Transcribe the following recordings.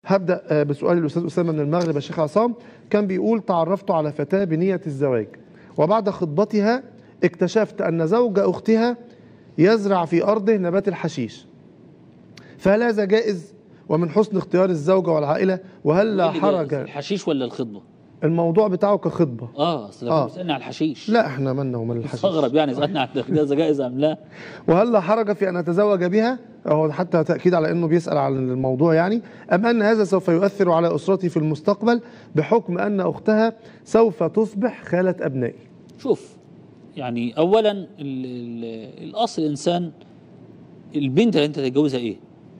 هبدأ آه، بسؤال الأستاذ أسامة من المغرب يا شيخ عصام كان بيقول تعرفت على فتاة بنية الزواج وبعد خطبتها اكتشفت أن زوج أختها يزرع في أرضه نبات الحشيش فهل هذا جائز ومن حسن اختيار الزوجة والعائلة وهل لا إيه اللي جاي؟ حرج الحشيش ولا الخطبه الموضوع بتاعه كخطبة اه اصل آه. آه. بيسالني على الحشيش لا احنا مالنا ومال الحشيش استغرب يعني سالني على ده جائز ام لا وهل لا حرج في أن أتزوج بها هو حتى تأكيد على أنه بيسأل عن الموضوع يعني أم أن هذا سوف يؤثر على أسرتي في المستقبل بحكم أن أختها سوف تصبح خالة أبنائي شوف يعني اولا ال ال الاصل الانسان البنت اللي انت تتجوزها ايه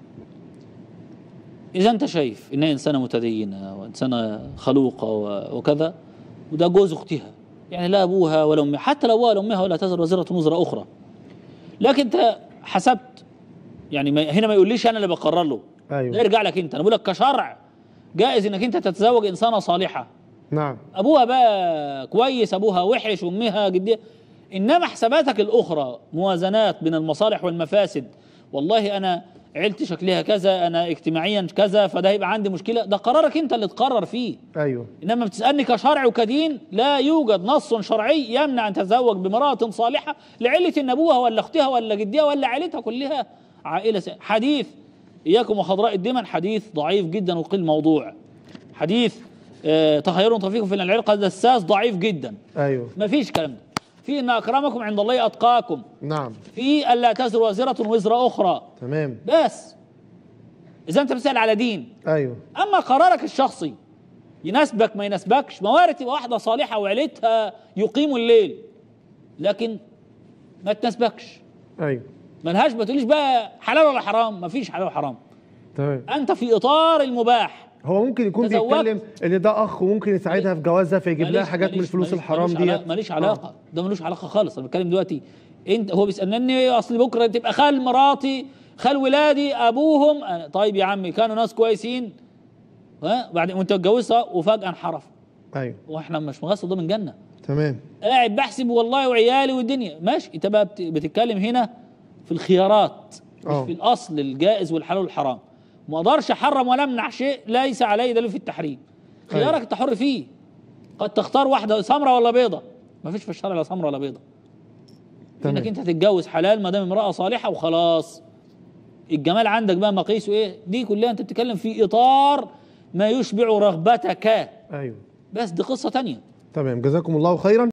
اذا انت شايف انها انسانه متدينه وانسانه خلوقه و- وكذا وده جوز اختها يعني لا ابوها ولا امها حتى لو ابوها ولا امها ولا تزر وزره وزر اخرى لكن انت حسبت يعني ما هنا ما يقوليش انا اللي بقرر له ده أيوه يرجع لك انت انا بقول لك كشرع جائز انك انت تتزوج انسانه صالحه نعم ابوها بقى كويس ابوها وحش امها جديه انما حساباتك الاخرى موازنات بين المصالح والمفاسد والله انا عيلتي شكلها كذا انا اجتماعيا كذا فده هيبقى عندي مشكله ده قرارك انت اللي تقرر فيه أيوه انما بتسالني كشرع وكدين لا يوجد نص شرعي يمنع ان تتزوج بامراه صالحه لعله ان ابوها ولا اختها ولا جدها ولا عائلتها كلها عائله س... حديث اياكم وخضراء الدمن حديث ضعيف جدا وقيل موضوع حديث آه تخير طفيق في العلقه دساس ضعيف جدا أيوه ما فيش كلام ده في ان اكرمكم عند الله اتقاكم نعم في الا تزر وازره وزر اخرى تمام بس اذا انت بتسال على دين أيوه اما قرارك الشخصي يناسبك ما يناسبكش موارد تبقى واحده صالحه وعيلتها يقيموا الليل لكن ما تناسبكش أيوه ملهاش ما تقوليش بقى حلال ولا حرام ما فيش حلال وحرام تمام انت في اطار المباح هو ممكن يكون تزوجت. بيتكلم ان ده اخ وممكن يساعدها في جوازها فيجيب لها ماليش- حاجات من ماليش- الفلوس ماليش- الحرام ماليش ديت علاقة ماليش علاقه ده ملوش علاقه خالص انا بتكلم دلوقتي انت هو بيسالني اصل بكره تبقى خال مراتي خال ولادي ابوهم أنا- طيب يا عمي كانوا ناس كويسين ها بعدين وانت اتجوزها وفجاه انحرف ايوه واحنا مش مغصب ضمن الجنه تمام قاعد بحسب والله وعيالي والدنيا ماشي انت بقى بت- بتتكلم هنا في الخيارات مش اه. في الاصل الجائز والحلال والحرام ما اقدرش احرم ولا امنع شيء ليس عليه دليل في التحريم خيارك ايوه. انت حر فيه قد تختار واحده سمراء ولا بيضة ما فيش في الشرع لا سمراء ولا بيضة تمام. انك انت تتجوز حلال ما دام امراه صالحه وخلاص الجمال عندك بقى مقيسه ايه دي كلها انت بتتكلم في اطار ما يشبع رغبتك ايوه بس دي قصه تانية تمام جزاكم الله خيرا